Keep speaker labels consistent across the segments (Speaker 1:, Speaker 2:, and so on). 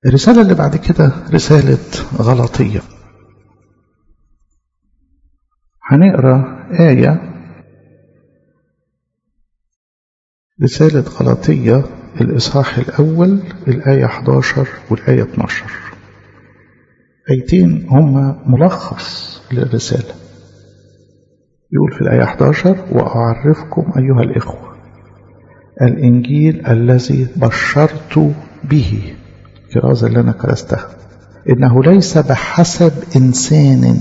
Speaker 1: الرسالة اللي بعد كده رسالة غلطية هنقرا آية رسالة غلطية الإصحاح الأول الآية 11 والآية 12 آيتين هما ملخص للرسالة يقول في الآية 11 وأعرفكم أيها الإخوة الإنجيل الذي بشرت به الكرازة اللي أنا كرستها إنه ليس بحسب إنسان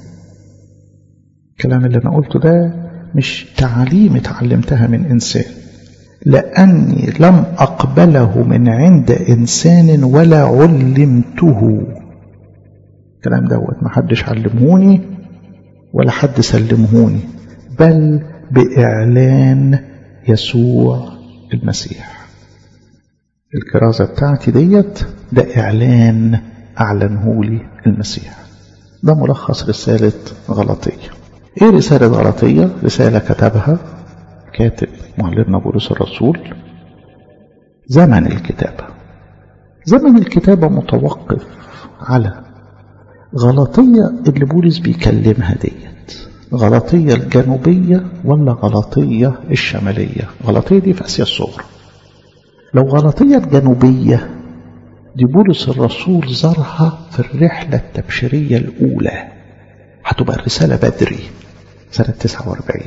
Speaker 1: الكلام اللي أنا قلته ده مش تعليم اتعلمتها من إنسان لأني لم أقبله من عند إنسان ولا علمته الكلام دوت ما حدش علمهوني ولا حد سلمهوني بل بإعلان يسوع المسيح الكرازة بتاعتي ديت ده إعلان أعلنهولي المسيح ده ملخص رسالة غلطية إيه رسالة غلطية؟ رسالة كتبها كاتب معلمنا بولس الرسول زمن الكتابة زمن الكتابة متوقف على غلطية اللي بولس بيكلمها ديت غلطية الجنوبية ولا غلطية الشمالية غلطية دي في آسيا الصغرى لو غلطية الجنوبية دي بولس الرسول زارها في الرحلة التبشيرية الأولى هتبقى الرسالة بدري سنة 49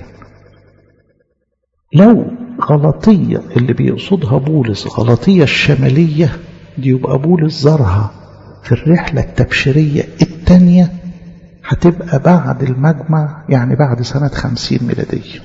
Speaker 1: لو غلطية اللي بيقصدها بولس غلطية الشمالية دي يبقى بولس زارها في الرحلة التبشيرية الثانية هتبقى بعد المجمع يعني بعد سنة خمسين ميلادية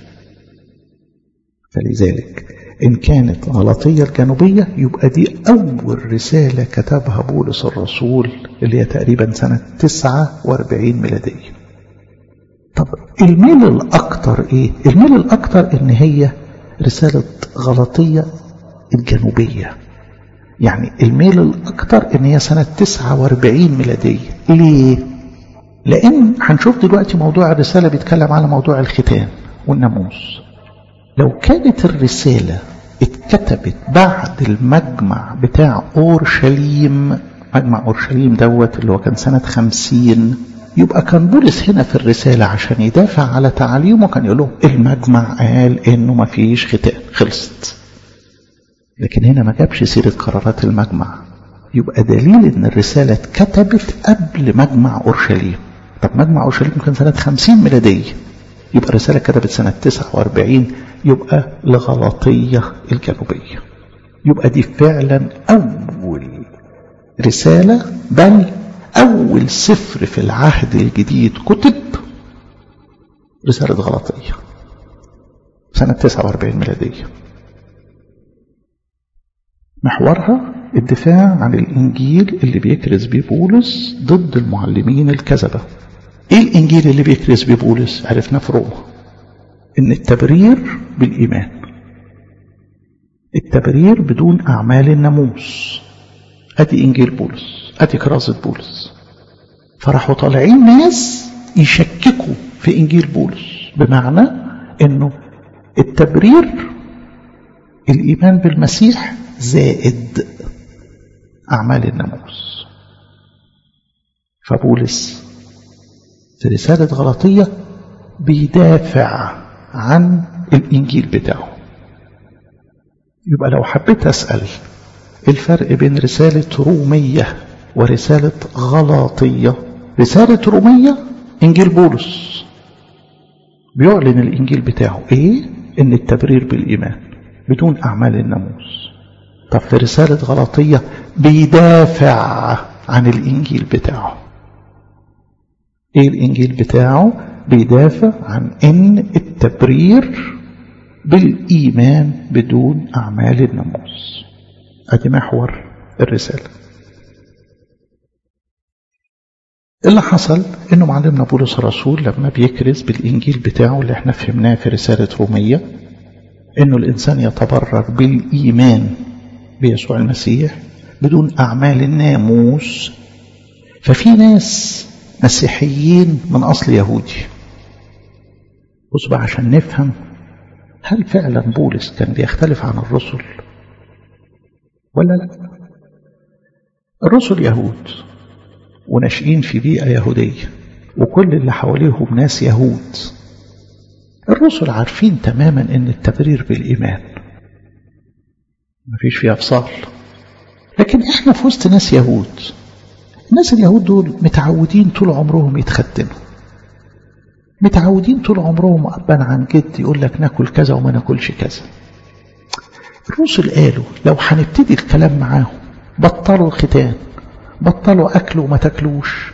Speaker 1: فلذلك إن كانت غلطية الجنوبية يبقى دي أول رسالة كتبها بولس الرسول اللي هي تقريبا سنة 49 ميلادية طب الميل الأكتر إيه؟ الميل الأكتر إن هي رسالة غلطية الجنوبية يعني الميل الأكتر إن هي سنة 49 ميلادية ليه؟ لأن هنشوف دلوقتي موضوع الرسالة بيتكلم على موضوع الختان والناموس لو كانت الرسالة اتكتبت بعد المجمع بتاع أورشليم مجمع أورشليم دوت اللي هو كان سنة خمسين يبقى كان بولس هنا في الرسالة عشان يدافع على تعاليمه كان يقول لهم المجمع قال انه ما فيش ختان خلصت لكن هنا ما جابش سيرة قرارات المجمع يبقى دليل ان الرسالة اتكتبت قبل مجمع أورشليم طب مجمع أورشليم كان سنة خمسين ميلادية يبقى الرسالة كتبت سنة 49 يبقى لغلطية الجنوبية يبقى دي فعلا أول رسالة بل أول سفر في العهد الجديد كتب رسالة غلطية سنة 49 ميلادية محورها الدفاع عن الإنجيل اللي بيكرز بيه بولس ضد المعلمين الكذبة ايه الانجيل اللي بيكرز بيه بولس عرفناه في روما ان التبرير بالايمان التبرير بدون اعمال الناموس ادي انجيل بولس ادي كرازه بولس فراحوا طالعين ناس يشككوا في انجيل بولس بمعنى انه التبرير الايمان بالمسيح زائد اعمال الناموس فبولس في رسالة غلطية بيدافع عن الإنجيل بتاعه يبقى لو حبيت أسأل الفرق بين رسالة رومية ورسالة غلاطية رسالة رومية إنجيل بولس بيعلن الإنجيل بتاعه إيه؟ إن التبرير بالإيمان بدون أعمال الناموس طب في رسالة غلاطية بيدافع عن الإنجيل بتاعه ايه الانجيل بتاعه بيدافع عن ان التبرير بالايمان بدون اعمال الناموس ادي محور الرساله اللي حصل انه معلمنا بولس الرسول لما بيكرز بالانجيل بتاعه اللي احنا فهمناه في رساله روميه انه الانسان يتبرر بالايمان بيسوع المسيح بدون اعمال الناموس ففي ناس مسيحيين من أصل يهودي بص بقى عشان نفهم هل فعلا بولس كان بيختلف عن الرسل ولا لا الرسل يهود وناشئين في بيئة يهودية وكل اللي حواليهم ناس يهود الرسل عارفين تماما ان التبرير بالإيمان مفيش فيها افصال لكن احنا في وسط ناس يهود الناس اليهود دول متعودين طول عمرهم يتختنوا متعودين طول عمرهم أبا عن جد يقول لك ناكل كذا وما ناكلش كذا الرسل قالوا لو هنبتدي الكلام معاهم بطلوا الختان بطلوا أكل وما تاكلوش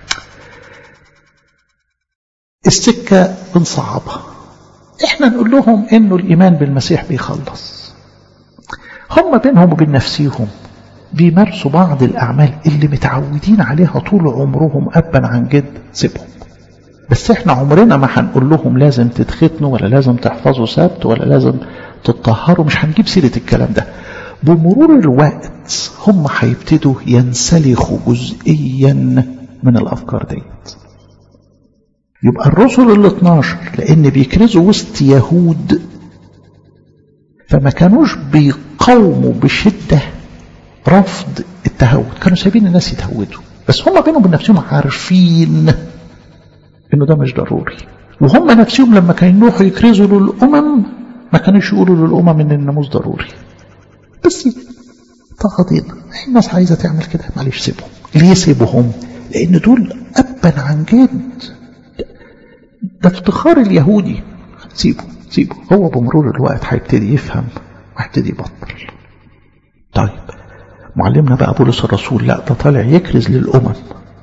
Speaker 1: السكة بنصعبها احنا نقول لهم انه الايمان بالمسيح بيخلص هم بينهم وبين نفسيهم بيمارسوا بعض الاعمال اللي متعودين عليها طول عمرهم ابا عن جد سيبهم بس احنا عمرنا ما هنقول لهم لازم تتختنوا ولا لازم تحفظوا سبت ولا لازم تتطهروا مش هنجيب سيرة الكلام ده بمرور الوقت هم هيبتدوا ينسلخوا جزئيا من الافكار ديت يبقى الرسل ال 12 لان بيكرزوا وسط يهود فما كانوش بيقاوموا بشده رفض التهود كانوا سايبين الناس يتهودوا بس هم بينهم وبين نفسهم عارفين انه ده مش ضروري وهم نفسهم لما كانوا يروحوا يكرزوا للامم ما كانوش يقولوا للامم ان الناموس ضروري بس تقاضينا الناس عايزه تعمل كده معلش سيبهم ليه سيبهم لان دول ابا عن جد ده افتخار اليهودي سيبه سيبه هو بمرور الوقت هيبتدي يفهم وهيبتدي يبطل طيب معلمنا بقى بولس الرسول لا ده طالع يكرز للامم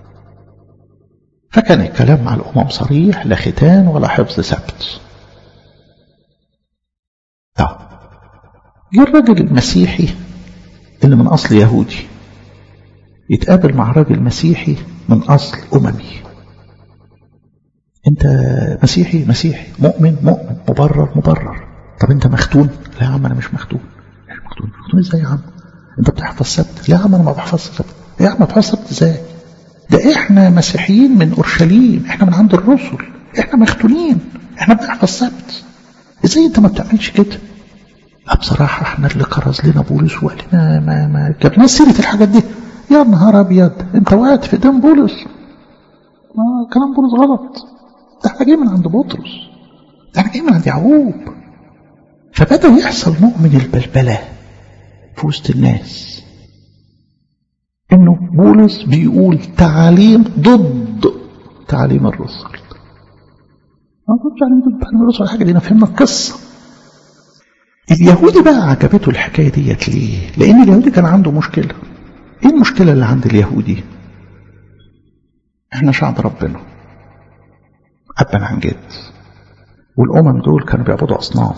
Speaker 1: فكان الكلام مع الامم صريح لا ختان ولا حفظ سبت طيب جه الراجل المسيحي اللي من اصل يهودي يتقابل مع راجل مسيحي من اصل اممي انت مسيحي مسيحي مؤمن مؤمن مبرر مبرر طب انت مختون لا يا عم انا مش مختون مش مختون مختون ازاي يا عم انت بتحفظ سبت لا يا عم انا ما بحفظش سبت يا عم بتحفظ سبت ازاي ده احنا مسيحيين من اورشليم احنا من عند الرسل احنا مختونين احنا بنحفظ سبت ازاي انت ما بتعملش كده لا بصراحة احنا اللي كرز لنا بولس وقال لنا ما ما جابناش سيرة الحاجات دي يا نهار ابيض انت وقعت في دم بولس ما كلام بولس غلط ده احنا جايين من عند بطرس ده احنا جايين من عند يعقوب فبدأ يحصل نوع من البلبلة في وسط الناس انه بولس بيقول تعاليم ضد تعاليم الرسل ما ضد تعاليم ضد تعاليم الرسل ولا حاجه دي فهمنا القصه اليهودي بقى عجبته الحكايه ديت ليه؟ لان اليهودي كان عنده مشكله ايه المشكله اللي عند اليهودي؟ احنا شعب ربنا ابا عن جد والامم دول كانوا بيعبدوا اصنام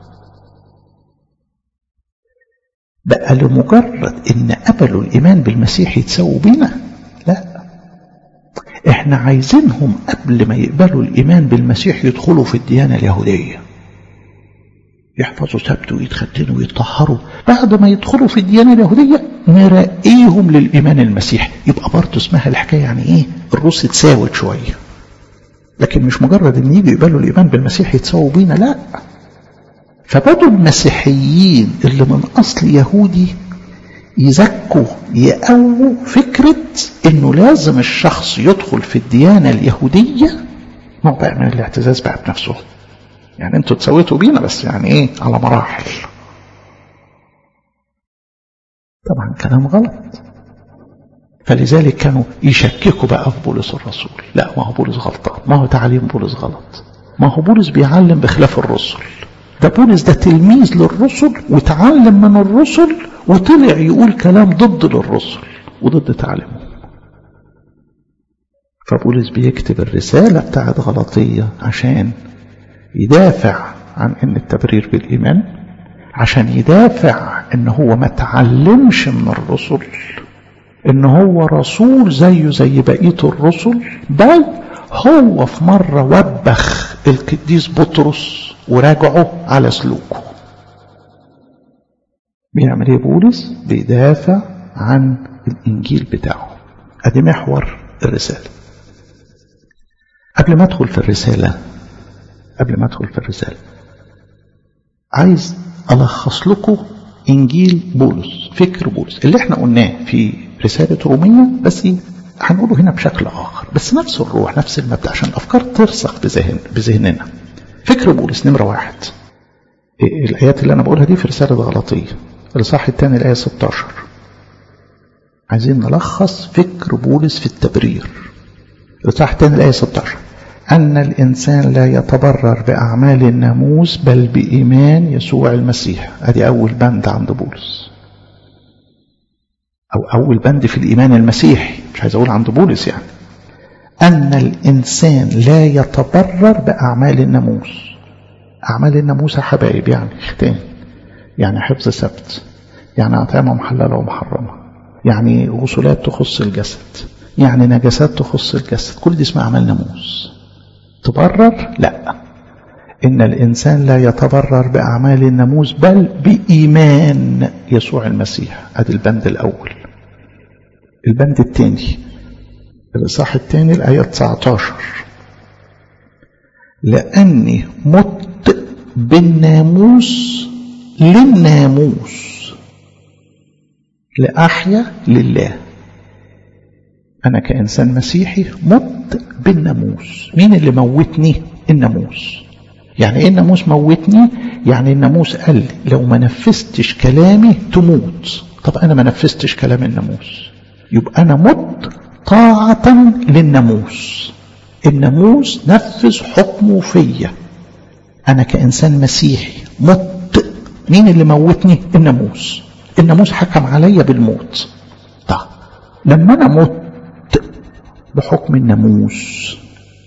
Speaker 1: بقى لمجرد ان قبلوا الايمان بالمسيح يتساووا بينا لا احنا عايزينهم قبل ما يقبلوا الايمان بالمسيح يدخلوا في الديانه اليهوديه يحفظوا سبت ويتختنوا ويتطهروا بعد ما يدخلوا في الديانه اليهوديه نرقيهم للايمان المسيحي يبقى برضه اسمها الحكايه يعني ايه الروس اتساوت شويه لكن مش مجرد ان يجوا يقبلوا الايمان بالمسيح يتساووا بينا لا فبدوا المسيحيين اللي من اصل يهودي يزكوا يقووا فكرة انه لازم الشخص يدخل في الديانة اليهودية نوع بقى من الاعتزاز بقى بنفسه يعني انتوا تسويتوا بينا بس يعني ايه على مراحل طبعا كلام غلط فلذلك كانوا يشككوا بقى في بولس الرسول لا ما هو بولس غلطان ما هو تعليم بولس غلط ما هو بولس بيعلم بخلاف الرسل ده بولس ده تلميذ للرسل وتعلم من الرسل وطلع يقول كلام ضد للرسل وضد تعليمهم فبولس بيكتب الرسالة بتاعت غلطية عشان يدافع عن ان التبرير بالإيمان عشان يدافع ان هو ما تعلمش من الرسل ان هو رسول زيه زي بقية الرسل بل هو في مرة وبخ القديس بطرس وراجعه على سلوكه بيعمل ايه بولس بيدافع عن الانجيل بتاعه ادي محور الرسالة قبل ما ادخل في الرسالة قبل ما ادخل في الرسالة عايز الخص لكم انجيل بولس فكر بولس اللي احنا قلناه في رسالة رومية بس هنقوله هنا بشكل آخر بس نفس الروح نفس المبدأ عشان الأفكار ترسخ بذهن بذهننا فكر بولس نمرة واحد الآيات اللي أنا بقولها دي في رسالة غلطية الإصحاح الثاني الآية 16 عايزين نلخص فكر بولس في التبرير الإصحاح الثاني الآية 16 أن الإنسان لا يتبرر بأعمال الناموس بل بإيمان يسوع المسيح أدي أول بند عند بولس أو أول بند في الإيمان المسيحي مش عايز أقول عند بولس يعني أن الإنسان لا يتبرر بأعمال الناموس أعمال الناموس يا حبايب يعني ختان يعني حفظ سبت يعني أطعمة محللة ومحرمة يعني غسلات تخص الجسد يعني نجاسات تخص الجسد كل دي اسمها أعمال ناموس تبرر لا إن الإنسان لا يتبرر بأعمال الناموس بل بإيمان يسوع المسيح هذا البند الأول البند الثاني الإصحاح الثاني الآية 19 لأني مت بالناموس للناموس لأحيا لله أنا كإنسان مسيحي مت بالناموس مين اللي موتني الناموس يعني إيه الناموس موتني يعني الناموس قال لي لو ما نفذتش كلامي تموت طب أنا ما نفذتش كلام الناموس يبقى أنا مت طاعة للناموس الناموس نفذ حكمه فيا أنا كإنسان مسيحي مت مين اللي موتني الناموس الناموس حكم عليا بالموت طيب لما أنا مت بحكم الناموس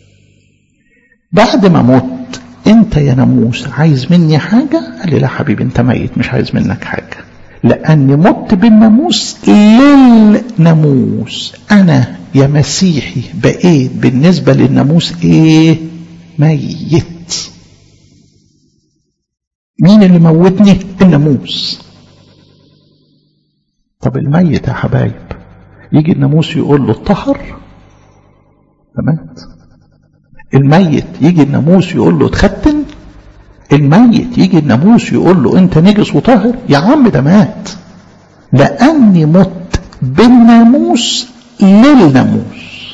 Speaker 1: بعد ما مت انت يا ناموس عايز مني حاجة قال لي لا حبيبي انت ميت مش عايز منك حاجة لأني مت بالناموس للناموس أنا يا مسيحي بقيت بالنسبة للناموس إيه ميت مين اللي موتني الناموس طب الميت يا حبايب يجي الناموس يقول له اتطهر فمات الميت يجي الناموس يقول له اتختن الميت يجي الناموس يقول له انت نجس وطاهر يا عم ده مات لاني مت بالناموس للناموس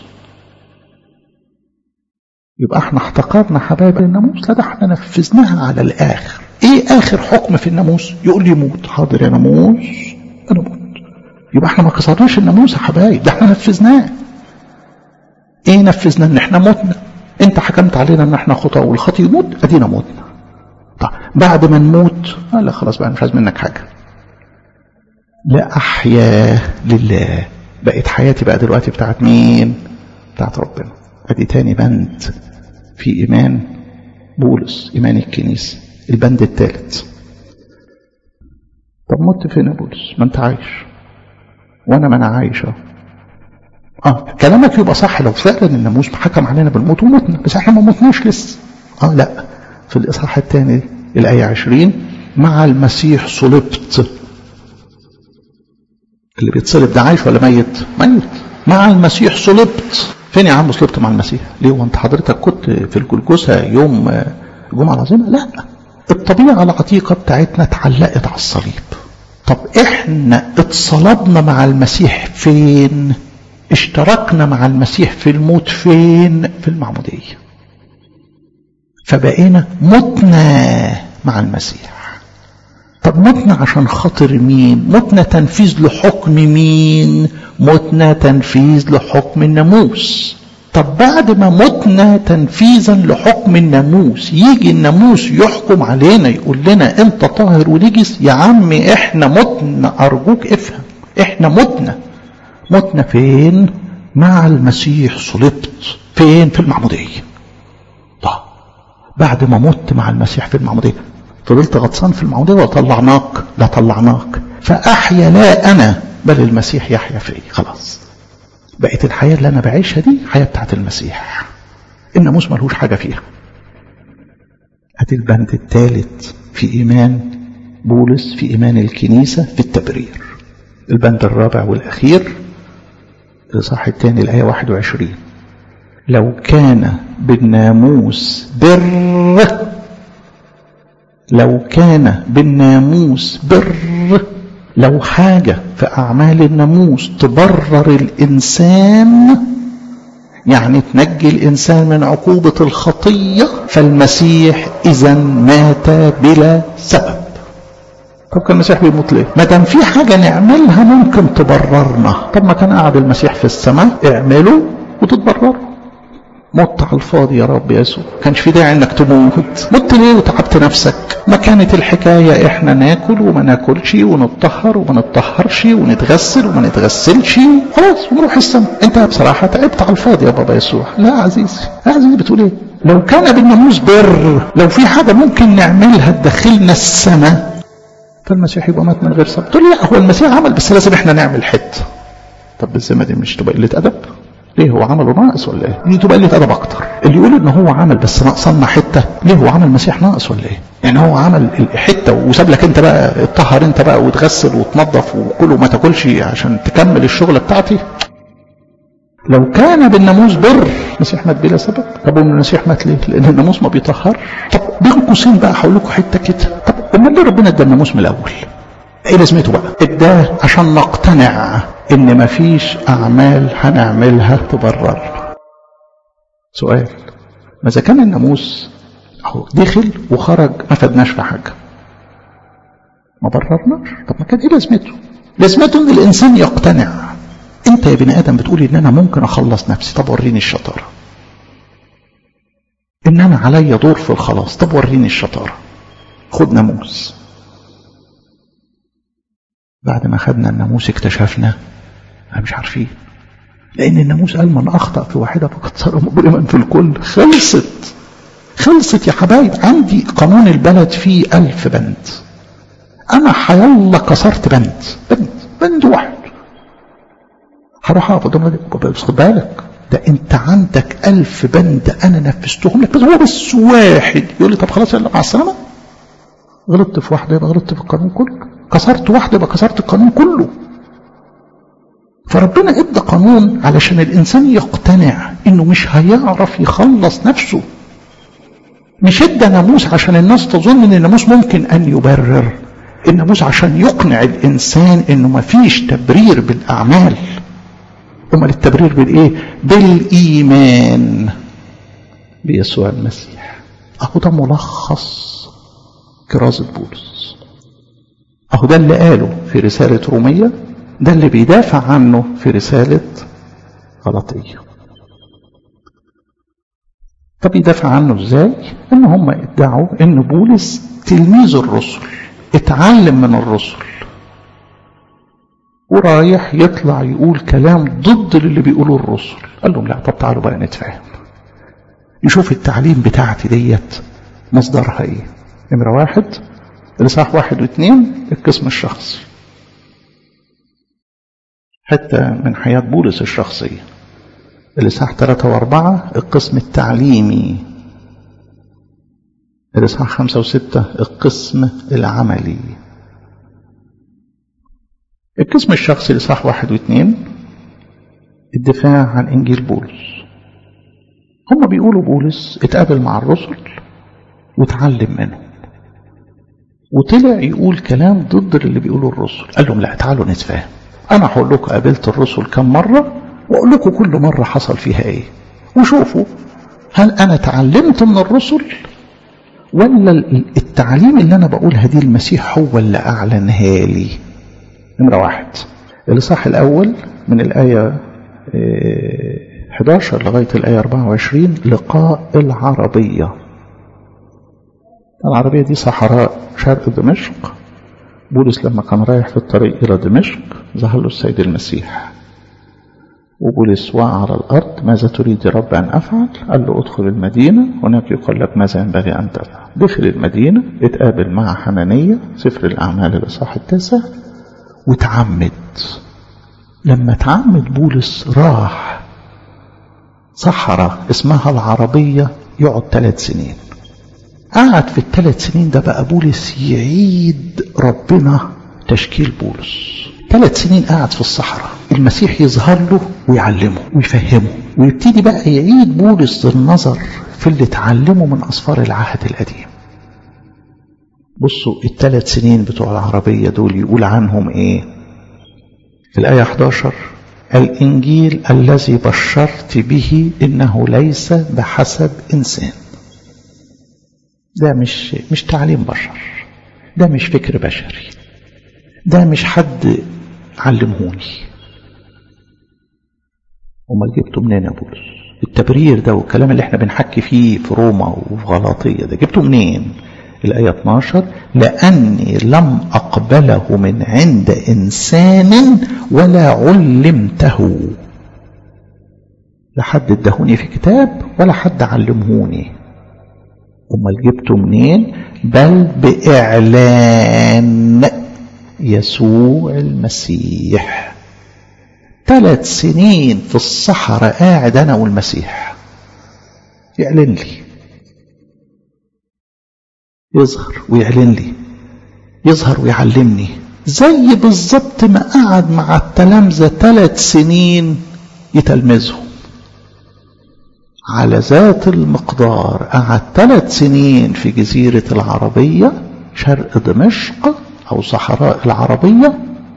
Speaker 1: يبقى احنا احتقرنا حبايب الناموس لا ده احنا نفذناها على الاخر ايه اخر حكم في الناموس يقول لي موت حاضر يا ناموس انا موت يبقى احنا ما كسرناش الناموس يا حبايب ده احنا نفذناه ايه نفذنا ان احنا متنا انت حكمت علينا ان احنا خطأ والخطي يموت ادينا موتنا طيب بعد ما نموت لا خلاص بقى مش عايز منك حاجة لا احيا لله بقت حياتي بقى دلوقتي بتاعت مين بتاعت ربنا ادي تاني بند في ايمان بولس ايمان الكنيسة البند الثالث طب مت فين يا بولس ما انت عايش وانا ما انا عايش اهو اه كلامك يبقى صح لو فعلا الناموس حكم علينا بالموت ومتنا بس احنا ما متناش لسه اه لا في الاصحاح الثاني الايه 20 مع المسيح صلبت اللي بيتصلب ده عايش ولا ميت ميت مع المسيح صلبت فين يا عم صلبت مع المسيح ليه وانت حضرتك كنت في الجلجسة يوم الجمعة العظيمة لا الطبيعة العتيقة بتاعتنا اتعلقت على الصليب طب احنا اتصلبنا مع المسيح فين اشتركنا مع المسيح في الموت فين في المعمودية فبقينا متنا مع المسيح طب متنا عشان خاطر مين متنا تنفيذ لحكم مين متنا تنفيذ لحكم الناموس طب بعد ما متنا تنفيذا لحكم الناموس يجي الناموس يحكم علينا يقول لنا انت طاهر ونجس يا عم احنا متنا ارجوك افهم احنا متنا متنا فين مع المسيح صلبت فين في المعمودية طب بعد ما مت مع المسيح في المعمودية فضلت غطسان في المعمودية ولا طلعناك لا طلعناك فأحيا لا أنا بل المسيح يحيا فيه خلاص بقت الحياة اللي أنا بعيشها دي حياة بتاعت المسيح الناموس ملهوش حاجة فيها أدي البند الثالث في إيمان بولس في إيمان الكنيسة في التبرير البند الرابع والأخير الإصحاح الثاني الآية 21 لو كان بالناموس بر لو كان بالناموس بر لو حاجة في أعمال الناموس تبرر الإنسان يعني تنجي الإنسان من عقوبة الخطية فالمسيح إذا مات بلا سبب طب كان المسيح بيموت ليه؟ ما دام في حاجة نعملها ممكن تبررنا طب ما كان قاعد المسيح في السماء اعمله وتتبرروا مت على الفاضي يا رب يسوع كانش في داعي انك تموت مت ليه وتعبت نفسك ما كانت الحكاية احنا ناكل وما ناكلش ونتطهر وما نتطهرش ونتغسل وما نتغسلش خلاص ونروح السماء انت بصراحة تعبت على الفاضي يا بابا يسوع لا يا عزيزي يا عزيزي بتقول ايه لو كان بالناموس بر لو في حاجة ممكن نعملها تدخلنا السماء فالمسيح يبقى مات من غير سبب تقول لا هو المسيح عمل بس لازم احنا نعمل حته طب بالذمه دي مش تبقى قله ادب ليه هو عمله ناقص ولا ايه دي تبقى قله ادب اكتر اللي يقول ان هو عمل بس ناقصنا حته ليه هو عمل المسيح ناقص ولا ايه يعني هو عمل حته وساب لك انت بقى اتطهر انت بقى وتغسل وتنظف وكل وما تاكلش عشان تكمل الشغله بتاعتي لو كان بالناموس بر المسيح مات بلا سبب طب المسيح مات ليه لان الناموس ما بيطهر طب بين قوسين بقى هقول لكم حته كده طب امال ليه ربنا ادى الناموس من الاول ايه لازمته بقى اداه عشان نقتنع ان مفيش اعمال هنعملها تبررنا سؤال ماذا كان الناموس اهو دخل وخرج ما فدناش في حاجه ما بررناش طب ما كان ايه لازمته لازمته ان الانسان يقتنع انت يا بني ادم بتقولي ان انا ممكن اخلص نفسي طب وريني الشطاره ان انا عليا دور في الخلاص طب وريني الشطاره خد ناموس بعد ما خدنا الناموس اكتشفنا احنا مش عارفين لان الناموس قال من اخطا في واحده فقد صار مجرما في الكل خلصت خلصت يا حبايب عندي قانون البلد فيه ألف بند أنا حيالله كسرت بند بند بند واحد هروح أقف قدام بس خد بالك ده أنت عندك ألف بند أنا نفذتهم لك بس هو بس واحد يقول لي طب خلاص يلا مع السلامة غلطت في واحدة يبقى غلطت في القانون كله كسرت واحدة يبقى كسرت القانون كله فربنا ادى قانون علشان الإنسان يقتنع إنه مش هيعرف يخلص نفسه مش ادى ناموس عشان الناس تظن ان الناموس ممكن ان يبرر الناموس عشان يقنع الانسان انه ما فيش تبرير بالاعمال امال التبرير بالايه بالايمان بيسوع المسيح اهو ده ملخص كرازة بولس اهو ده اللي قاله في رسالة رومية ده اللي بيدافع عنه في رسالة غلطية طب يدافع عنه ازاي ان هم ادعوا ان بولس تلميذ الرسل اتعلم من الرسل ورايح يطلع يقول كلام ضد اللي بيقولوه الرسل قال لهم لا طب تعالوا بقى نتفاهم يشوف التعليم بتاعتي ديت مصدرها ايه نمرة واحد الإصحاح واحد واثنين القسم الشخصي حتى من حياة بولس الشخصية الإصحاح ثلاثة وأربعة القسم التعليمي الإصحاح خمسة وستة القسم العملي القسم الشخصي الإصحاح واحد واثنين الدفاع عن إنجيل بولس هم بيقولوا بولس اتقابل مع الرسل وتعلم منهم وطلع يقول كلام ضد اللي بيقوله الرسل قال لهم لا تعالوا نتفاهم انا هقول لكم قابلت الرسل كم مره واقول لكم كل مره حصل فيها ايه وشوفوا هل انا تعلمت من الرسل ولا التعليم اللي انا بقولها دي المسيح هو اللي اعلنها لي نمره واحد الاصحاح الاول من الايه 11 لغايه الايه 24 لقاء العربيه العربية دي صحراء شرق دمشق بولس لما كان رايح في الطريق إلى دمشق ظهر له السيد المسيح وبولس وقع على الأرض ماذا تريد يا رب أن أفعل قال له ادخل المدينة هناك يقول لك ماذا ينبغي أن تفعل دخل المدينة اتقابل مع حنانية سفر الأعمال الإصحاح التاسع وتعمد لما تعمد بولس راح صحراء اسمها العربية يقعد ثلاث سنين قعد في الثلاث سنين ده بقى بولس يعيد ربنا تشكيل بولس ثلاث سنين قعد في الصحراء المسيح يظهر له ويعلمه ويفهمه ويبتدي بقى يعيد بولس النظر في اللي اتعلمه من أسفار العهد القديم بصوا الثلاث سنين بتوع العربية دول يقول عنهم ايه في الآية 11 الإنجيل الذي بشرت به إنه ليس بحسب إنسان ده مش مش تعليم بشر ده مش فكر بشري ده مش حد علمهوني امال جبته منين يا بولس التبرير ده والكلام اللي احنا بنحكي فيه في روما وفي غلاطية ده جبته منين الآية 12 لأني لم أقبله من عند إنسان ولا علمته لا حد ادهوني في كتاب ولا حد علمهوني امال جبته منين بل بإعلان يسوع المسيح ثلاث سنين في الصحراء قاعد أنا والمسيح يعلن لي يظهر ويعلن لي يظهر ويعلمني زي بالظبط ما قعد مع التلامذة ثلاث سنين يتلمذهم على ذات المقدار قعد ثلاث سنين في جزيرة العربية شرق دمشق أو صحراء العربية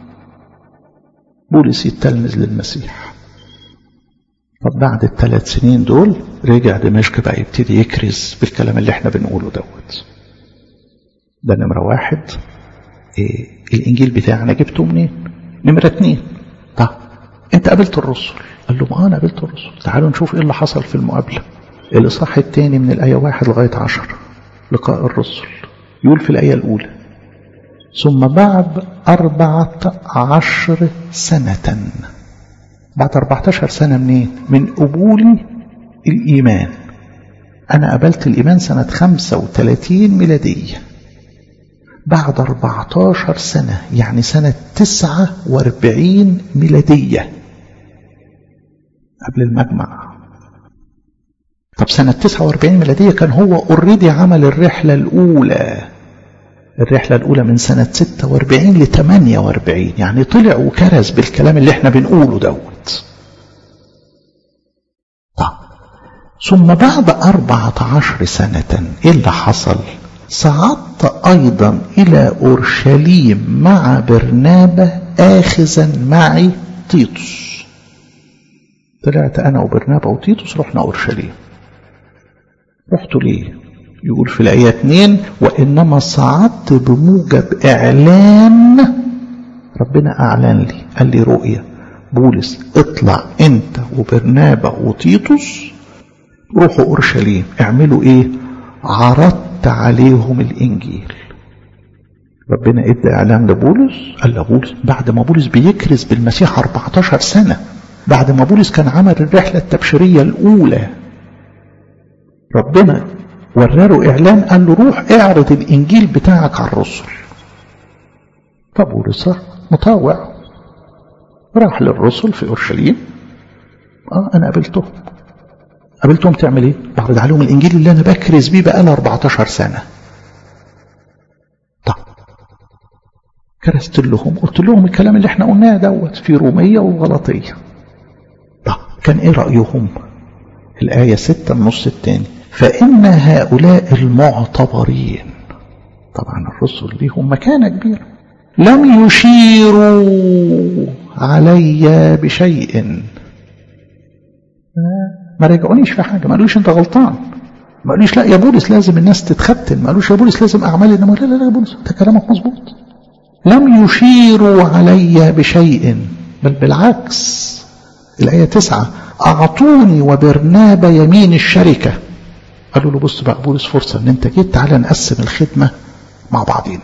Speaker 1: بولس يتلمذ للمسيح طب بعد الثلاث سنين دول رجع دمشق بقى يبتدي يكرز بالكلام اللي احنا بنقوله دوت ده نمرة واحد إيه الإنجيل بتاعنا جبته منين نمرة اتنين طب انت قابلت الرسل قال لهم اه انا قابلت الرسل تعالوا نشوف ايه اللي حصل في المقابلة الإصحاح الثاني من الآية واحد لغاية عشر لقاء الرسل يقول في الآية الأولى ثم بعد أربعة عشر سنة بعد أربعة عشر سنة منين من قبولي الإيمان أنا قبلت الإيمان سنة خمسة وثلاثين ميلادية بعد 14 سنة يعني سنة 49 ميلادية قبل المجمع طب سنة 49 ميلادية كان هو اوريدي عمل الرحلة الأولى الرحلة الأولى من سنة 46 ل 48 يعني طلع وكرز بالكلام اللي احنا بنقوله دوت طب ثم بعد 14 سنة ايه اللي حصل صعدت أيضا إلى أورشليم مع برنابة آخذا معي تيتوس طلعت أنا وبرنابة وتيتوس رحنا أورشليم رحت ليه يقول في الآية 2 وإنما صعدت بموجب إعلان ربنا أعلن لي قال لي رؤية بولس اطلع أنت وبرنابة وتيتوس روحوا أورشليم اعملوا إيه عرضت عليهم الإنجيل ربنا ادى إعلان لبولس قال لبولس بعد ما بولس بيكرز بالمسيح 14 سنة بعد ما بولس كان عمل الرحلة التبشيرية الأولى ربنا وراله إعلان قال له روح اعرض الإنجيل بتاعك على الرسل فبولس مطاوع راح للرسل في أورشليم آه أنا قابلتهم قابلتهم تعمل ايه بعرض عليهم الانجيل اللي انا بكرز بيه بقى 14 سنه طب كرست لهم قلت لهم الكلام اللي احنا قلناه دوت في روميه وغلطيه طب كان ايه رايهم الايه 6 النص الثاني فان هؤلاء المعتبرين طبعا الرسل ليهم مكانه كبيره لم يشيروا علي بشيء ما رجعونيش في حاجة ما قالوش انت غلطان ما قالوش لا يا بولس لازم الناس تتختن ما قالوش يا بولس لازم اعمال انما لا لا لا يا بولس انت كلامك مظبوط لم يشيروا علي بشيء بل بالعكس الآية تسعة أعطوني وبرنابا يمين الشركة قالوا له بص بقى بولس فرصة ان انت جيت تعالى نقسم الخدمة مع بعضينا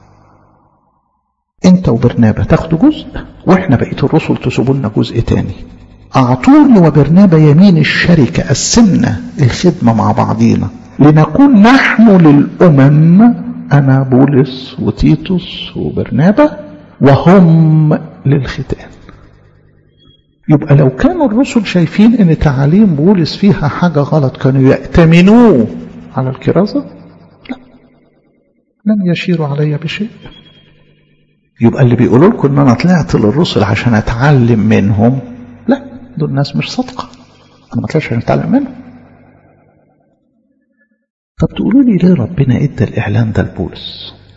Speaker 1: انت وبرنابا تاخدوا جزء واحنا بقية الرسل تسيبوا لنا جزء تاني أعطوني وبرنابا يمين الشركة قسمنا الخدمة مع بعضينا لنكون نحن للأمم أنا بولس وتيتوس وبرنابا وهم للختان يبقى لو كانوا الرسل شايفين ان تعاليم بولس فيها حاجة غلط كانوا يأتمنوه على الكرازة لا لم يشيروا علي بشيء يبقى اللي بيقولوا لكم ان انا طلعت للرسل عشان اتعلم منهم لا دول ناس مش صادقة انا ما طلعتش عشان اتعلم منهم طب تقولوا لي ليه ربنا ادى الاعلان ده لبولس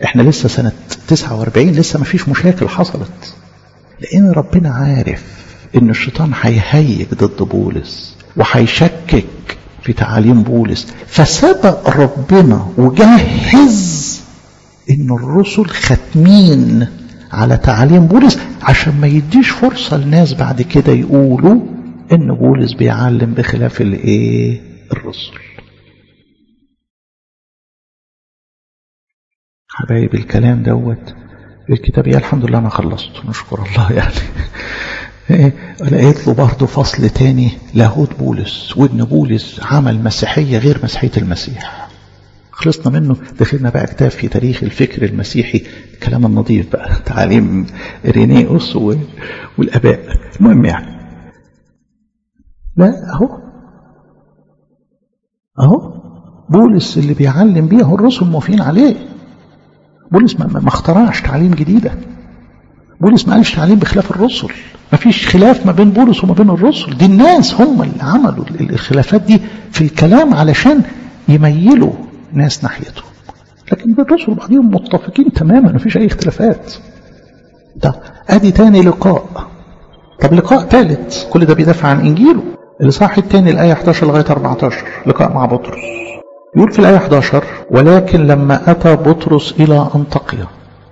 Speaker 1: احنا لسه سنة 49 لسه ما فيش مشاكل حصلت لان ربنا عارف ان الشيطان هيهيج ضد بولس وهيشكك في تعاليم بولس فسبق ربنا وجهز ان الرسل ختمين على تعاليم بولس عشان ما يديش فرصة لناس بعد كده يقولوا ان بولس بيعلم بخلاف الايه الرسل حبايب الكلام دوت الكتاب يا الحمد لله انا خلصت نشكر الله يعني لقيت له برضه فصل تاني لاهوت بولس وابن بولس عمل مسيحية غير مسيحية المسيح خلصنا منه دخلنا بقى كتاب في تاريخ الفكر المسيحي الكلام النظيف بقى تعاليم رينيوس والاباء المهم يعني لا اهو اهو بولس اللي بيعلم بيه هو الرسل موافقين عليه بولس ما, ما اخترعش تعليم جديده بولس ما قالش تعليم بخلاف الرسل ما فيش خلاف ما بين بولس وما بين الرسل دي الناس هم اللي عملوا الخلافات دي في الكلام علشان يميلوا ناس ناحيته لكن الرسل بعضهم متفقين تماما ما فيش اي اختلافات ده ادي تاني لقاء طب لقاء ثالث كل ده بيدافع عن انجيله الاصحاح الثاني الايه 11 لغايه 14 لقاء مع بطرس يقول في الايه 11 ولكن لما اتى بطرس الى انطاكيا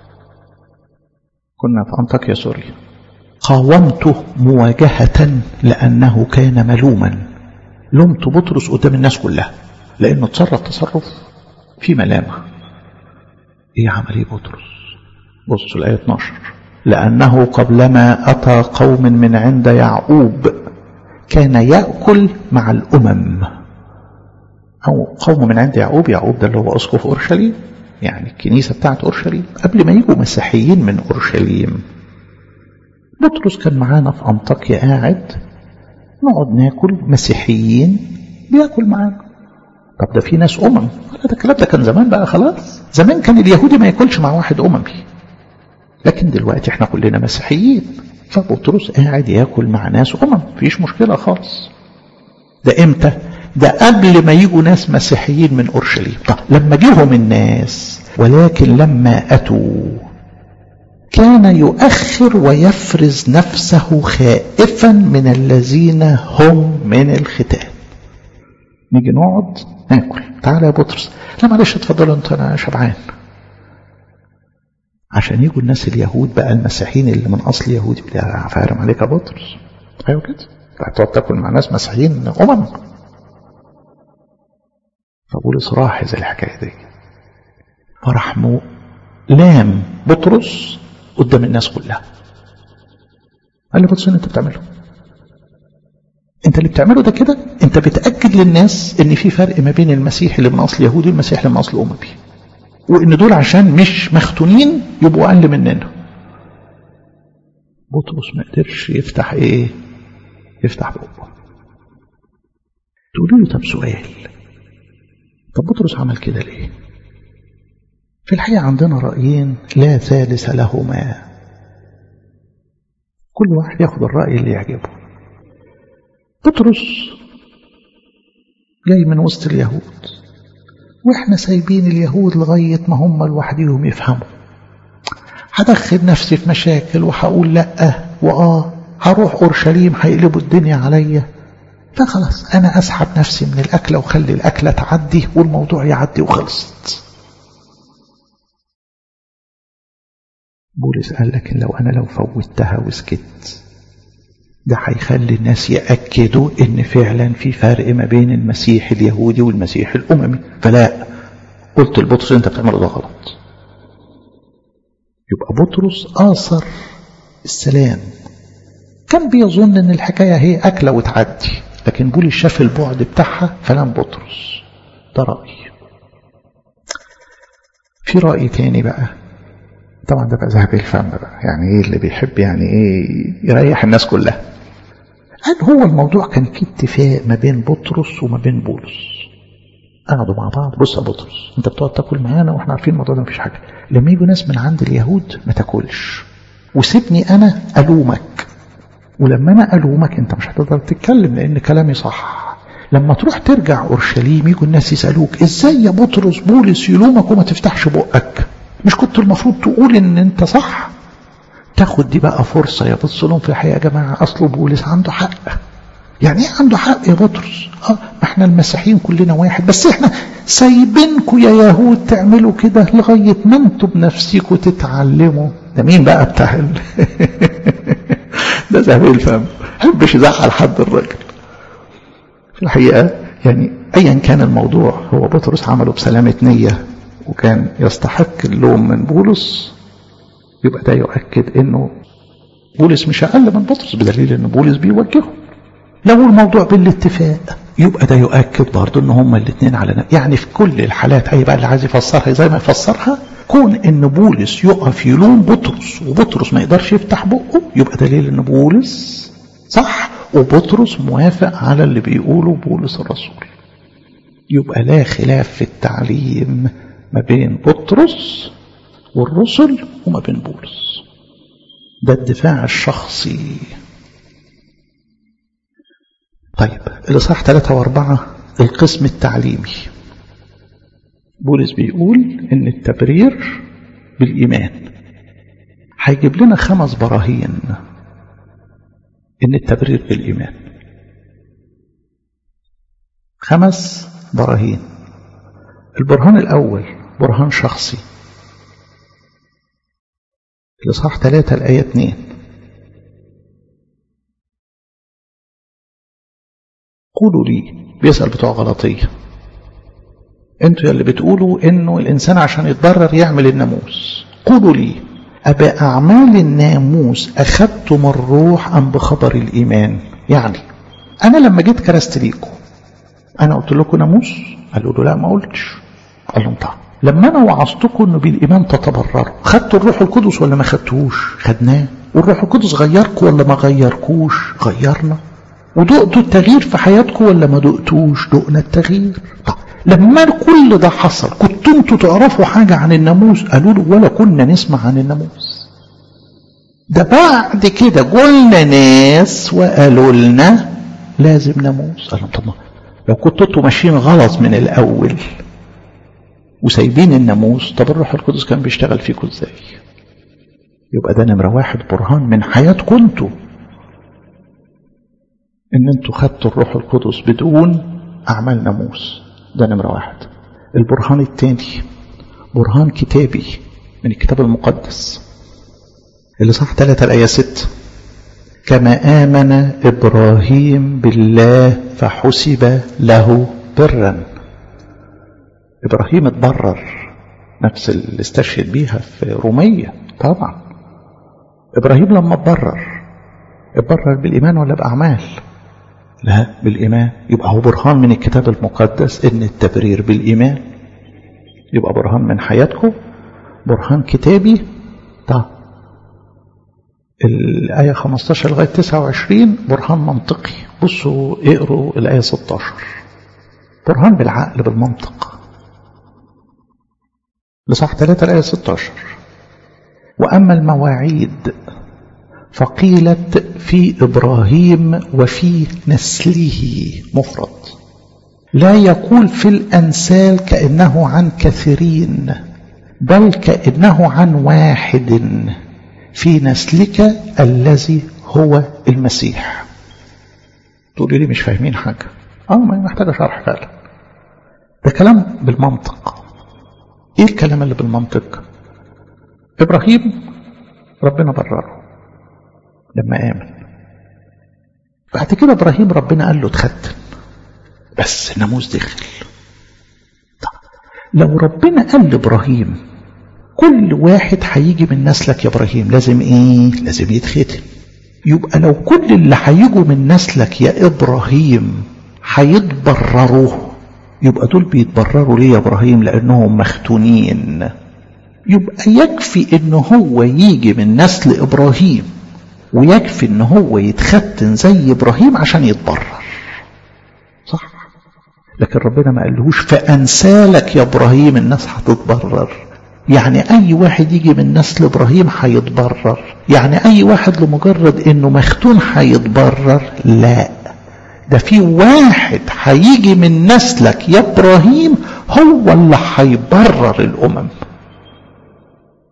Speaker 1: كنا في انطاكيا سوريا قاومته مواجهة لأنه كان ملوما لمت بطرس قدام الناس كلها لأنه تصرف تصرف في ملامة إيه عمل إيه بطرس بصوا الآية 12 لأنه قبلما أتى قوم من عند يعقوب كان يأكل مع الأمم أو قوم من عند يعقوب يعقوب ده اللي هو أسقف أورشليم يعني الكنيسة بتاعت أورشليم قبل ما يجوا مسيحيين من أورشليم بطرس كان معانا في أنطاكيا قاعد نقعد ناكل مسيحيين بياكل معانا طب ده في ناس أمم لا ده الكلام ده كان زمان بقى خلاص زمان كان اليهودي ما ياكلش مع واحد أممي لكن دلوقتي احنا كلنا مسيحيين فبطرس قاعد ياكل مع ناس أمم مفيش مشكلة خالص ده امتى ده قبل ما يجوا ناس مسيحيين من أورشليم طب لما جيهم الناس ولكن لما أتوا كان يؤخر ويفرز نفسه خائفا من الذين هم من الختان نيجي نقعد ناكل تعالى يا بطرس لا معلش اتفضلوا انت انا شبعان عشان يجوا الناس اليهود بقى المسيحيين اللي من اصل يهودي فاهم عليك يا بطرس ايوه كده هتقعد تاكل مع ناس مسيحيين امم فبولس راحز الحكايه دي فراح لام بطرس قدام الناس كلها قال له بطرس انت بتعمله انت اللي بتعمله ده كده انت بتاكد للناس ان في فرق ما بين المسيح اللي من اصل يهودي والمسيح اللي من اصل اممي وان دول عشان مش مختونين يبقوا اقل مننا بطرس ما قدرش يفتح ايه يفتح بقه تقولوا له طب سؤال طب بطرس عمل كده ليه في الحقيقة عندنا رأيين لا ثالث لهما كل واحد ياخد الرأي اللي يعجبه بطرس جاي من وسط اليهود واحنا سايبين اليهود لغاية ما هم لوحديهم يفهموا هدخل نفسي في مشاكل وهقول لأ وآه هروح أورشليم هيقلبوا الدنيا عليا فخلاص أنا أسحب نفسي من الأكلة وخلي الأكلة تعدي والموضوع يعدي وخلصت بولس قال لكن لو أنا لو فوتها وسكت ده هيخلي الناس يأكدوا إن فعلا في فرق ما بين المسيح اليهودي والمسيح الأممي فلا قلت لبطرس أنت بتعمله ده غلط يبقى بطرس آثر السلام كان بيظن إن الحكاية هي أكلة وتعدي لكن بولس شاف البعد بتاعها فلم بطرس ده رأي في رأي تاني بقى طبعا ده بقى ذهب الفم بقى يعني ايه اللي بيحب يعني ايه يريح الناس كلها قال هو الموضوع كان في اتفاق ما بين بطرس وما بين بولس قعدوا مع بعض بص يا بطرس انت بتقعد تاكل معانا واحنا عارفين الموضوع ده مفيش حاجه لما يجوا ناس من عند اليهود ما تاكلش وسيبني انا الومك ولما انا الومك انت مش هتقدر تتكلم لان كلامي صح لما تروح ترجع اورشليم يجوا الناس يسالوك ازاي يا بطرس بولس يلومك وما تفتحش بقك مش كنت المفروض تقول ان انت صح تاخد دي بقى فرصة يبص لهم في الحقيقة يا جماعة اصله بولس عنده حق يعني ايه عنده حق يا بطرس اه ما احنا المسيحيين كلنا واحد بس احنا سايبينكم يا يهود تعملوا كده لغاية ما انتوا بنفسكم تتعلموا ده مين بقى بتاع ال... ده زهبيل الفم حبش يزعل حد الراجل في الحقيقة يعني ايا كان الموضوع هو بطرس عمله بسلامة نية وكان يستحق اللوم من بولس يبقى ده يؤكد انه بولس مش اقل من بطرس بدليل ان بولس بيوجهه لو الموضوع بالاتفاق يبقى ده يؤكد برضه ان هما الاثنين على نفس يعني في كل الحالات اي بقى اللي عايز يفسرها زي ما يفسرها كون ان بولس يقف يلوم بطرس وبطرس ما يقدرش يفتح بقه يبقى دليل ان بولس صح وبطرس موافق على اللي بيقوله بولس الرسول يبقى لا خلاف في التعليم ما بين بطرس والرسل وما بين بولس ده الدفاع الشخصي طيب الإصحاح ثلاثة وأربعة القسم التعليمي بولس بيقول إن التبرير بالإيمان هيجيب لنا خمس براهين إن التبرير بالإيمان خمس براهين البرهان الأول برهان شخصي الإصحاح ثلاثة الآية اتنين قولوا لي بيسأل بتوع غلطية انتوا يلي بتقولوا انه الانسان عشان يتبرر يعمل الناموس قولوا لي أبا أعمال الناموس أخذتم الروح أم بخبر الإيمان يعني أنا لما جيت كرست ليكم أنا قلت لكم ناموس قالوا له لا ما قلتش قال لهم طبعا لما أنا وعظتكم أنه بالإيمان تتبرروا خدتوا الروح القدس ولا ما خدتوش خدناه والروح القدس غيركم ولا ما غيركوش غيرنا ودقتوا التغيير في حياتكم ولا ما دقتوش دقنا التغيير طب لما كل ده حصل كنتوا انتوا تعرفوا حاجة عن الناموس قالوا له ولا كنا نسمع عن الناموس ده بعد كده قلنا ناس وقالوا لنا لازم ناموس قالوا طب لو كنتوا انتوا ماشيين غلط من الاول وسايبين الناموس طب الروح القدس كان بيشتغل فيكم ازاي يبقى ده نمرة واحد برهان من حياتكم انتوا ان انتوا خدتوا الروح القدس بدون اعمال ناموس ده نمرة واحد البرهان الثاني برهان كتابي من الكتاب المقدس اللي صح ثلاثة الآية ست كما آمن إبراهيم بالله فحسب له برا إبراهيم اتبرر نفس اللي استشهد بيها في رومية طبعا إبراهيم لما اتبرر اتبرر بالإيمان ولا بأعمال لا بالإيمان يبقى هو برهان من الكتاب المقدس إن التبرير بالإيمان يبقى برهان من حياتكم برهان كتابي طب الآية 15 لغاية 29 برهان منطقي بصوا اقروا الآية 16 برهان بالعقل بالمنطق لصح 3 الآية 16 وأما المواعيد فقيلت في إبراهيم وفي نسله مفرد لا يقول في الأنسال كأنه عن كثيرين بل كأنه عن واحد في نسلك الذي هو المسيح تقولي لي مش فاهمين حاجة اه ما محتاجة شرح فعلا ده كلام بالمنطق ايه الكلام اللي بالمنطق ابراهيم ربنا برره لما آمن بعد كده إبراهيم ربنا قال له تختن بس الناموس دخل طب لو ربنا قال لإبراهيم كل واحد هيجي من نسلك يا إبراهيم لازم إيه لازم يتختن يبقى لو كل اللي هيجوا من نسلك يا إبراهيم هيتبرروا يبقى دول بيتبرروا ليه يا إبراهيم لأنهم مختونين يبقى يكفي إن هو يجي من نسل إبراهيم ويكفي ان هو يتختن زي ابراهيم عشان يتبرر صح لكن ربنا ما قالهوش فانسالك يا ابراهيم الناس هتتبرر يعني اي واحد يجي من نسل ابراهيم هيتبرر يعني اي واحد لمجرد انه مختون هيتبرر لا ده في واحد هيجي من نسلك يا ابراهيم هو اللي هيبرر الامم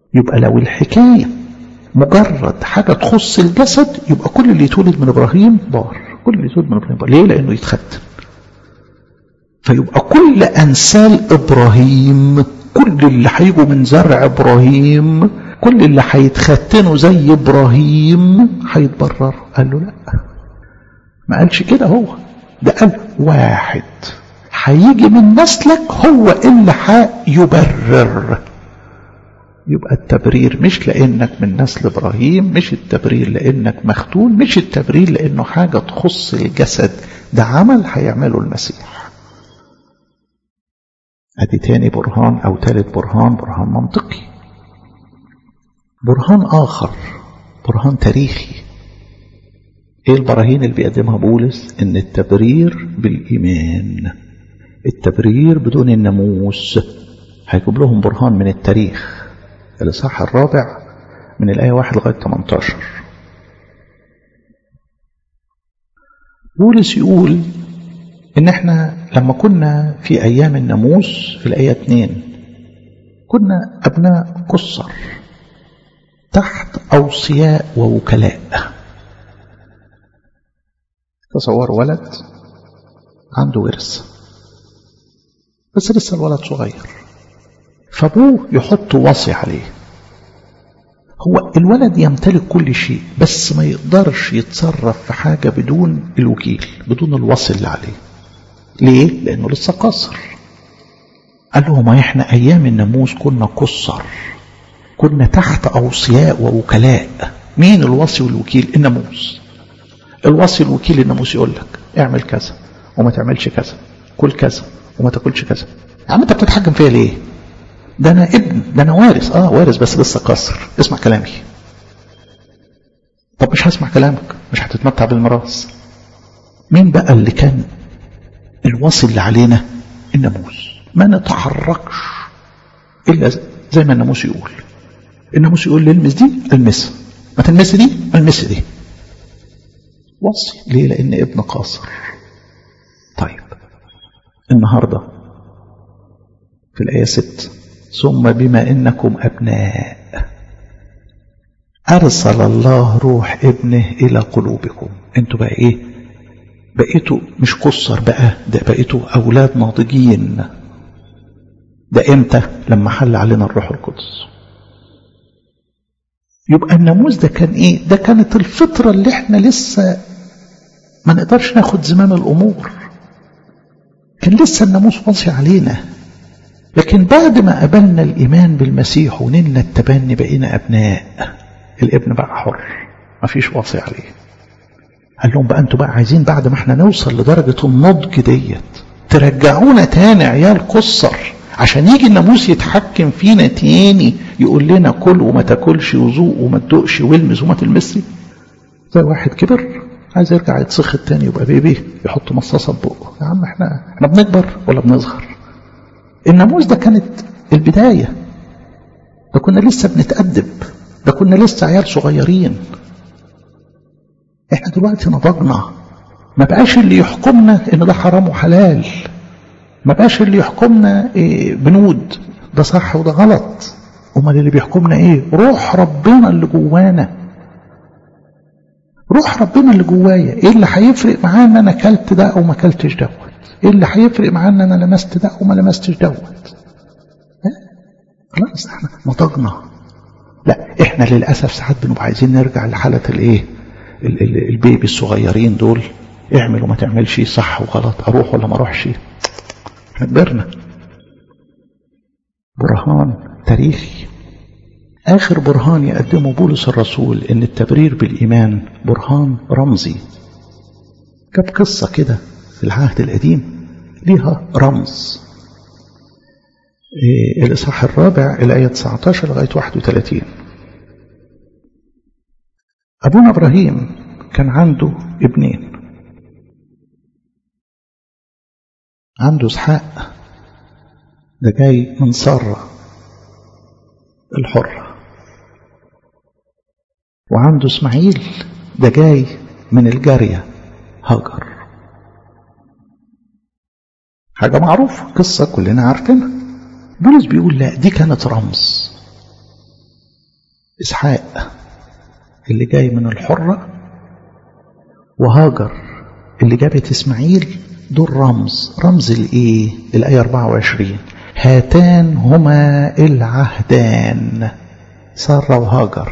Speaker 1: يبقى لو الحكاية مجرد حاجة تخص الجسد يبقى كل اللي يتولد من إبراهيم بار كل اللي يتولد من إبراهيم بار ليه لأنه يتختم فيبقى كل أنسال إبراهيم كل اللي هيجوا من زرع إبراهيم كل اللي هيتختنوا زي إبراهيم هيتبرروا قال له لا ما قالش كده هو ده قال واحد هيجي من نسلك هو اللي هيبرر يبقى التبرير مش لانك من نسل ابراهيم مش التبرير لانك مختون مش التبرير لانه حاجه تخص الجسد ده عمل هيعمله المسيح ادي تاني برهان او تالت برهان برهان منطقي برهان اخر برهان تاريخي ايه البراهين اللي بيقدمها بولس ان التبرير بالايمان التبرير بدون الناموس هيجيب لهم برهان من التاريخ الإصحاح الرابع من الآية 1 لغاية 18 بولس يقول إن إحنا لما كنا في أيام الناموس في الآية 2 كنا أبناء قصر تحت أوصياء ووكلاء تصور ولد عنده ورث بس لسه الولد صغير فابوه يحط وصي عليه هو الولد يمتلك كل شيء بس ما يقدرش يتصرف في حاجة بدون الوكيل بدون الوصي اللي عليه ليه؟ لأنه لسه قاصر قال له ما احنا أيام الناموس كنا قصر كنا تحت أوصياء ووكلاء مين الوصي والوكيل الناموس الوصي الوكيل الناموس يقول لك اعمل كذا وما تعملش كذا كل كذا وما تاكلش كذا يا عم انت بتتحكم فيا ليه ده انا ابن ده انا وارث اه وارث بس لسه قاصر اسمع كلامي طب مش هسمع كلامك مش هتتمتع بالميراث مين بقى اللي كان الوصي اللي علينا الناموس ما نتحركش الا زي ما الناموس يقول الناموس يقول لي المس دي المسها ما تلمس دي المس دي وصي ليه لان ابن قاصر طيب النهارده في الآية 6 ثم بما إنكم أبناء أرسل الله روح ابنه إلى قلوبكم أنتوا بقى إيه بقيتوا مش قصر بقى ده بقيتوا أولاد ناضجين ده إمتى لما حل علينا الروح القدس يبقى الناموس ده كان إيه ده كانت الفطرة اللي إحنا لسه ما نقدرش ناخد زمام الأمور كان لسه الناموس واصي علينا لكن بعد ما قبلنا الإيمان بالمسيح ونلنا التبني بقينا أبناء الابن بقى حر ما فيش واصي عليه قال لهم بقى انتوا بقى عايزين بعد ما احنا نوصل لدرجة النضج ديت ترجعونا تاني عيال قصر عشان يجي الناموس يتحكم فينا تاني يقول لنا كل وما تاكلش وذوق وما تدوقش والمس وما تلمسي زي واحد كبر عايز يرجع يتسخط تاني يبقى بيبي يحط مصاصة في بقه يا عم احنا احنا بنكبر ولا بنصغر الناموس ده كانت البداية ده كنا لسه بنتأدب ده كنا لسه عيال صغيرين احنا دلوقتي نضجنا ما بقاش اللي يحكمنا ان ده حرام وحلال ما بقاش اللي يحكمنا إيه بنود ده صح وده غلط امال اللي بيحكمنا ايه روح ربنا اللي جوانا روح ربنا اللي جوايا ايه اللي هيفرق معاه ان انا اكلت ده او ما اكلتش دوت ايه اللي هيفرق معاه ان انا لمست ده وما لمستش دوت خلاص احنا نضجنا لا احنا للاسف ساعات بنبقى عايزين نرجع لحاله الايه البيبي الصغيرين دول اعمل وما تعملش صح وغلط اروح ولا ما اروحش احنا كبرنا برهان تاريخي آخر برهان يقدمه بولس الرسول إن التبرير بالإيمان برهان رمزي جاب قصة كده في العهد القديم ليها رمز إيه الإصحاح الرابع الآية 19 لغاية 31 أبونا إبراهيم كان عنده ابنين عنده إسحاق ده جاي من سارة الحرة وعنده إسماعيل ده جاي من الجارية هاجر حاجة معروفة قصة كلنا عارفينها بولس بيقول لا دي كانت رمز إسحاق اللي جاي من الحرة وهاجر اللي جابت إسماعيل دول رمز رمز الإيه الآية 24 هاتان هما العهدان سارة وهاجر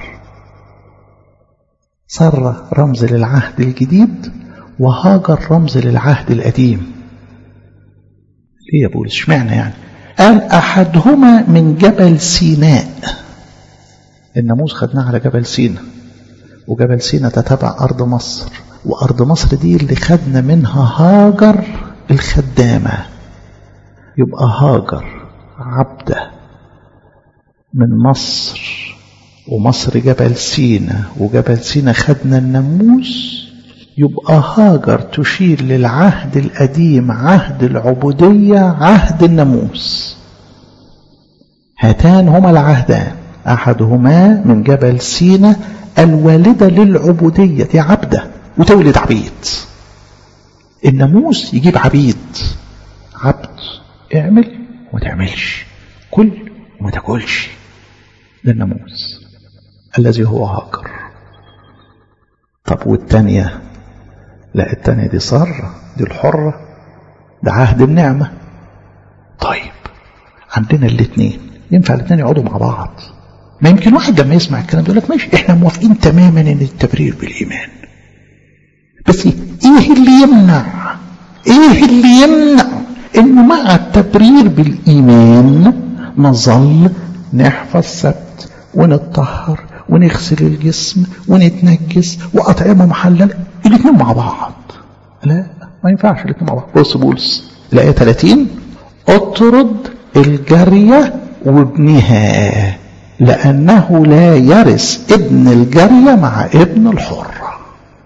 Speaker 1: سارة رمز للعهد الجديد وهاجر رمز للعهد القديم ليه يا بولس اشمعنى يعني قال أحدهما من جبل سيناء الناموس خدناه على جبل سيناء وجبل سيناء تتبع أرض مصر وأرض مصر دي اللي خدنا منها هاجر الخدامة يبقى هاجر عبدة من مصر ومصر جبل سينا وجبل سينا خدنا الناموس يبقى هاجر تشير للعهد القديم عهد العبودية عهد الناموس هاتان هما العهدان أحدهما من جبل سينا الوالدة للعبودية دي عبدة وتولد عبيد الناموس يجيب عبيد عبد اعمل وما تعملش كل وما تاكلش ده الناموس الذي هو هاجر طب والتانية لا التانية دي سارة دي الحرة ده عهد النعمة طيب عندنا الاثنين ينفع الاثنين يقعدوا مع بعض ما يمكن واحد لما يسمع الكلام ده يقول لك ماشي احنا موافقين تماما ان التبرير بالايمان بس ايه اللي يمنع ايه اللي يمنع انه مع التبرير بالايمان نظل نحفظ السبت ونتطهر ونغسل الجسم ونتنجس واطعمه محلله الاثنين مع بعض لا ما ينفعش الاثنين مع بعض بص بولس الايه 30 اطرد الجاريه وابنها لانه لا يرث ابن الجاريه مع ابن الحره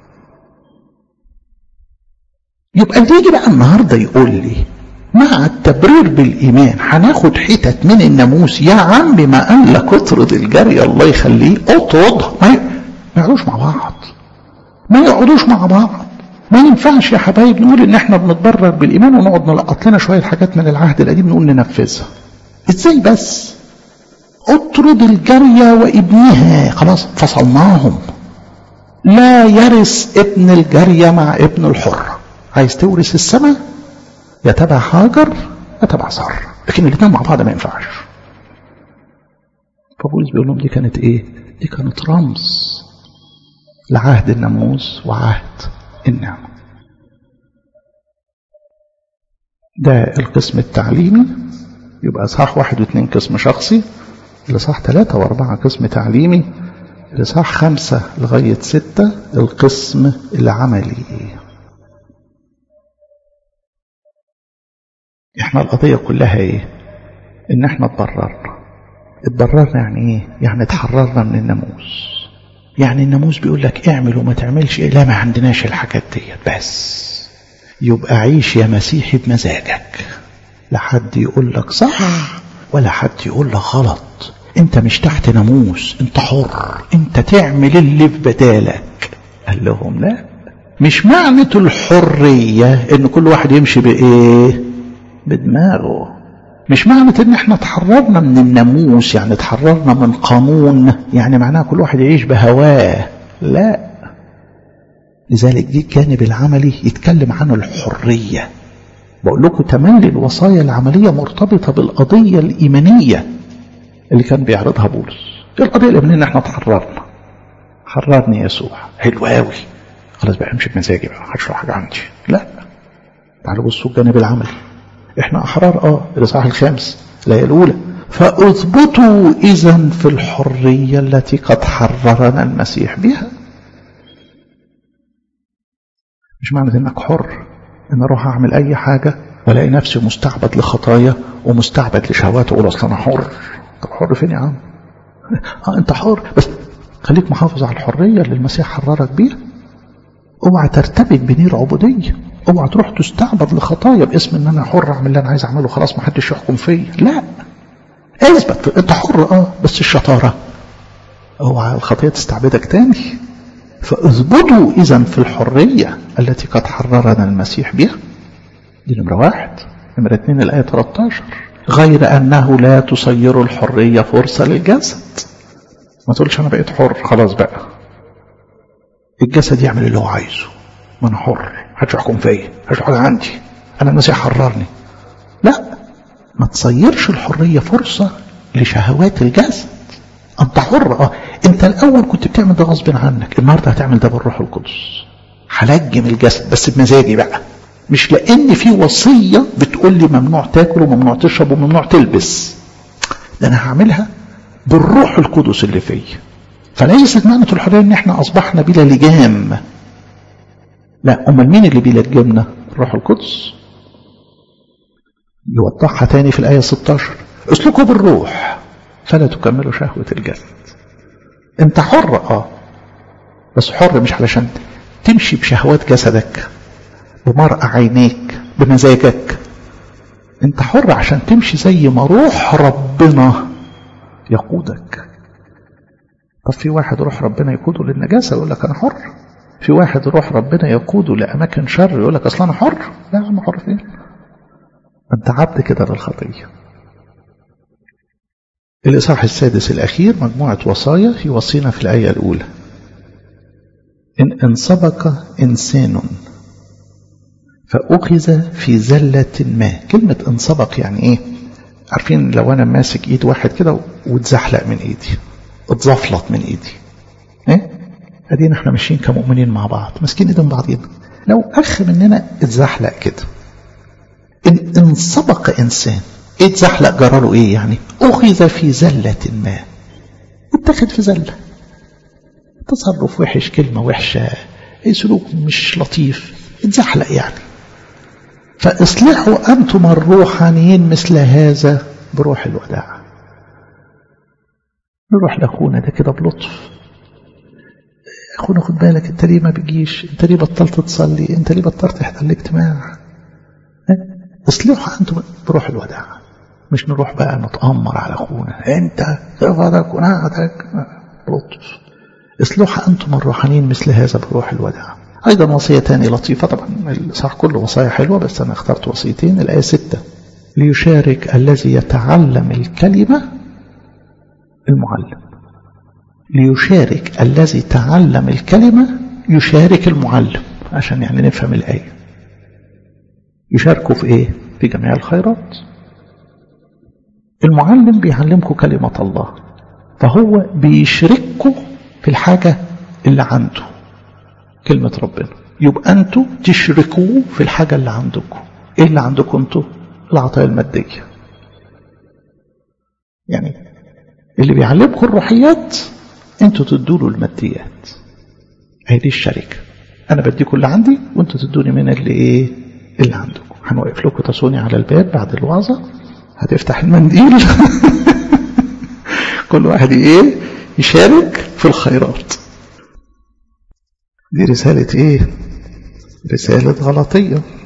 Speaker 1: يبقى اللي يجي بقى النهارده يقول لي مع التبرير بالايمان هناخد حتت من الناموس يا عم ما قال لك اطرد الجري الله يخليه اطردها ما ما يقعدوش مع بعض ما يقعدوش مع بعض ما ينفعش يا حبايب نقول ان احنا بنتبرر بالايمان ونقعد نلقط لنا شويه حاجات من العهد القديم نقول ننفذها ازاي بس اطرد الجاريه وابنها خلاص فصلناهم لا يرث ابن الجاريه مع ابن الحره عايز تورث السماء يا تبع هاجر يا تبع سارة لكن الاثنين مع بعض ما ينفعش فبولس بيقول لهم دي كانت ايه دي كانت رمز لعهد الناموس وعهد النعمة ده القسم التعليمي يبقى صح واحد واثنين قسم شخصي لصح ثلاثة واربعة قسم تعليمي لصح خمسة لغاية ستة القسم العملي احنا القضية كلها ايه ان احنا اتضررنا اتضررنا يعني ايه يعني اتحررنا من الناموس يعني الناموس بيقول لك اعمل وما تعملش ايه لا ما عندناش الحاجات ديت بس يبقى عيش يا مسيحي بمزاجك لا حد يقول لك صح ولا حد يقول لك غلط انت مش تحت ناموس انت حر انت تعمل اللي في بدالك قال لهم لا مش معنى الحرية ان كل واحد يمشي بايه بدماغه مش معنى ان احنا تحررنا من الناموس يعني تحررنا من قانون يعني معناها كل واحد يعيش بهواه لا لذلك دي الجانب العملي يتكلم عن الحرية بقول لكم تملي الوصايا العملية مرتبطة بالقضية الإيمانية اللي كان بيعرضها بولس القضية الإيمانية ان احنا تحررنا حررني يسوع حلو قوي خلاص بقى امشي بمزاجي بقى ما حدش حاجة عندي لا تعالوا بصوا الجانب العملي احنا احرار اه الاصحاح الخامس الايه الاولى فاثبتوا اذا في الحريه التي قد حررنا المسيح بها مش معنى انك حر ان اروح اعمل اي حاجه والاقي نفسي مستعبد لخطايا ومستعبد لشهوات اقول اصل انا حر طب حر فين يا عم اه انت حر بس خليك محافظ على الحريه اللي المسيح حررك بيها اوعى ترتبك بنير عبوديه اوعى تروح تستعبد لخطايا باسم ان انا حر اعمل اللي انا عايز اعمله خلاص ما حدش يحكم فيا لا اثبت انت حر اه بس الشطاره اوعى الخطيه تستعبدك تاني فاثبتوا اذا في الحريه التي قد حررنا المسيح بها دي نمره واحد نمره اثنين الايه 13 غير انه لا تصير الحريه فرصه للجسد ما تقولش انا بقيت حر خلاص بقى الجسد يعمل اللي هو عايزه ما انا حر محدش يحكم فيا محدش حاجه عندي انا المسيح حررني لا ما تصيرش الحريه فرصه لشهوات الجسد انت حر اه انت الاول كنت بتعمل ده غصب عنك النهارده هتعمل ده بالروح القدس هلجم الجسد بس بمزاجي بقى مش لان في وصيه بتقول لي ممنوع تاكل وممنوع تشرب وممنوع تلبس ده انا هعملها بالروح القدس اللي فيا فليست معنى الحريه ان احنا اصبحنا بلا لجام لا امال مين اللي بيلجمنا الروح القدس يوضحها تاني في الايه 16 اسلكوا بالروح فلا تكملوا شهوه الجسد انت حر اه بس حر مش علشان تمشي بشهوات جسدك بمرأة عينيك بمزاجك انت حر عشان تمشي زي ما روح ربنا يقودك طب في واحد روح ربنا يقوده للنجاسة يقول لك انا حر في واحد روح ربنا يقوده لأماكن شر يقول لك اصلا انا حر لا يا عم حر فين انت عبد كده للخطية الإصحاح السادس الأخير مجموعة وصايا يوصينا في الآية الأولى إن انسبق إنسان فأخذ في زلة ما كلمة انسبق يعني إيه عارفين لو أنا ماسك إيد واحد كده واتزحلق من إيدي اتزفلط من إيدي إيه أدينا إحنا ماشيين كمؤمنين مع بعض ماسكين إيدين بعضينا لو أخ مننا اتزحلق كده إن انسبق إنسان إيه اتزحلق جراله إيه يعني أخذ في زلة ما اتخذ في زلة تصرف وحش كلمة وحشة ايه سلوك مش لطيف اتزحلق يعني فاصلحوا أنتم الروحانيين مثل هذا بروح الوداع نروح لأخونا ده كده بلطف أخونا خد بالك أنت ليه ما بيجيش أنت ليه بطلت تصلي أنت ليه بطلت تحضر الاجتماع اصلحوا أنتم بروح الوداع مش نروح بقى نتأمر على أخونا أنت رفضك ونعتك بلطف اصلحوا أنتم الروحانيين مثل هذا بروح الوداع أيضا وصية تانية لطيفة طبعا الإصحاح كله وصايا حلوة بس أنا اخترت وصيتين الآية ستة ليشارك الذي يتعلم الكلمة المعلم ليشارك الذي تعلم الكلمة يشارك المعلم عشان يعني نفهم الآية يشاركوا في إيه؟ في جميع الخيرات المعلم بيعلمكم كلمة الله فهو بيشرككم في الحاجة اللي عنده كلمة ربنا يبقى أنتوا تشركوه في الحاجة اللي عندكم إيه اللي عندكم أنتوا العطايا المادية يعني اللي بيعلمكم الروحيات أنتوا تدوا له الماديات هي دي الشركة أنا بديكم اللي عندي وأنتوا تدوني من اللي إيه اللي عندكم هنوقف لكم تصوني على الباب بعد الوعظة هتفتح المنديل كل واحد إيه يشارك في الخيرات دي رسالة ايه رسالة غلطية